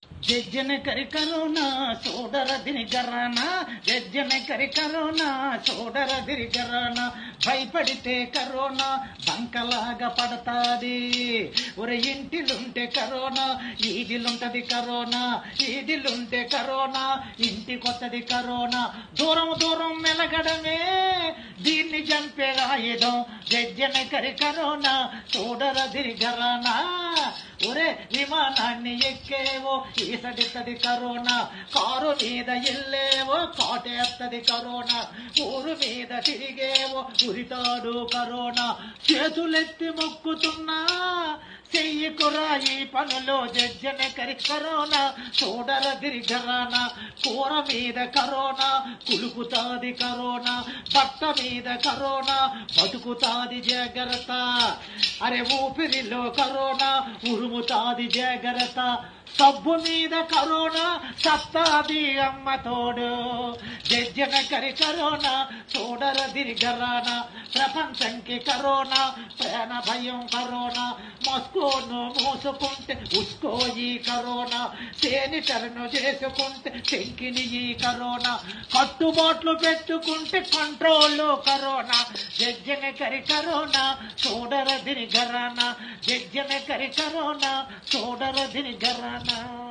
జజ్జన కరి కరోనా సోదర దిని గరానా జజ్జన కరి కరోనా సోదర దిని గరానా భయపడితే కరోనా బంకలాగా పడతాది ఒరే ఇంటిలుంటే కరోనా ఈదిలుంటది కరోనా ఈదిలుంటే కరోనా ఇంటి కొత్తది కరోనా దూరం దూరం మెలగడమే దీన్ని చంపే ఆయుధం జజ్జన కరి కరోనా సోదర దిని గరానా ఒరే విమానాన్ని ఎక్కేవో ఈసడితది కరోనా కారు మీద ఎల్లేవో కాటేస్తది కరోనా ఊరు మీద తిరిగేవో ఉరితాడు కరోనా చేతులెత్తి మొక్కుతున్నా చెయ్యకురా ఈ పనులు జజ్జన కరి కరోనా చూడర దిరిగరానా కూర మీద కరోనా కులుకుతాది కరోనా బట్ట మీద కరోనా బతుకుతాది జాగ్రత్త అరే ఊపిరిలో కరోనా ఉరుముతాది జాగ్రత్త సబ్బు మీద కరోనా సత్తాది అమ్మ తోడు జజ్జన కరి కరోనా చూడర దిరిగరానా ప్రపంచంకి కరోనా ప్రాణ భయం కరోనా మస్కోను మూసుకుంటే ఉస్కో ఈ కరోనా తేనిటరను చేసుకుంటే చెంకిని ఈ కరోనా కట్టుబాట్లు పెట్టుకుంటే కంట్రోల్ కరోనా జజ్జన కరి కరోనా చూడర దిని గరానా జజ్జన కరి కరోనా చూడర దిని గరానా